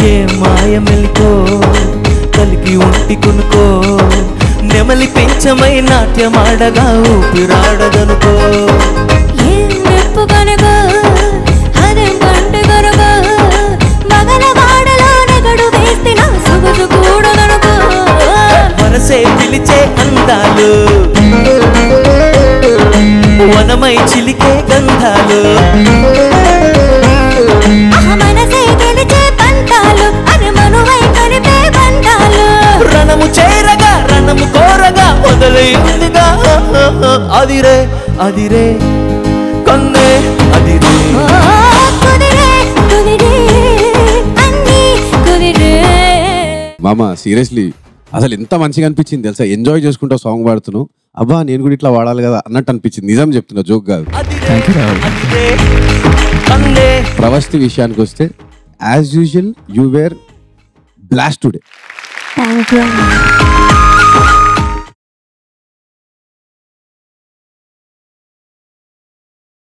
ఏ మాయ మెలికో కలికి ఒంటి కొనుకో నెమలి పెంచమై నాట్యమాడగా ఊపిరాడదనుకో ఏం మెప్పు కనుక అదేం పంట కనుక మగల వాడలో నగడు వేస్తే నా సొగసు కూడదనుకో మనసే పిలిచే అందాలు వనమై చిలికే గంధాలు ఆ మనసే గెలిచే పంతాలు అది మనువై కలిపే బంధాలు రణము చేరగా రణము కోరగా మొదలైందిగా అదిరే అదిరే కన్నే అదిరే ఓ కుదిరే కుదిరే అన్నీ కుదిరే మామ సీరియస్లీ అసలు ఎంత మంచిగా అనిపించింది తెలుసా ఎంజాయ్ చేసుకుంటా సాంగ్ పాడుతున్నావు అబ్బా నేను కూడా ఇట్లా వాడాలి కదా అన్నట్టు అనిపించింది నిజం చెప్తున్నా జోక్ కాదు అదిరే అదిరే కన్నే ప్రవస్తి విషయానికి వస్తే as usual you were blast today thank you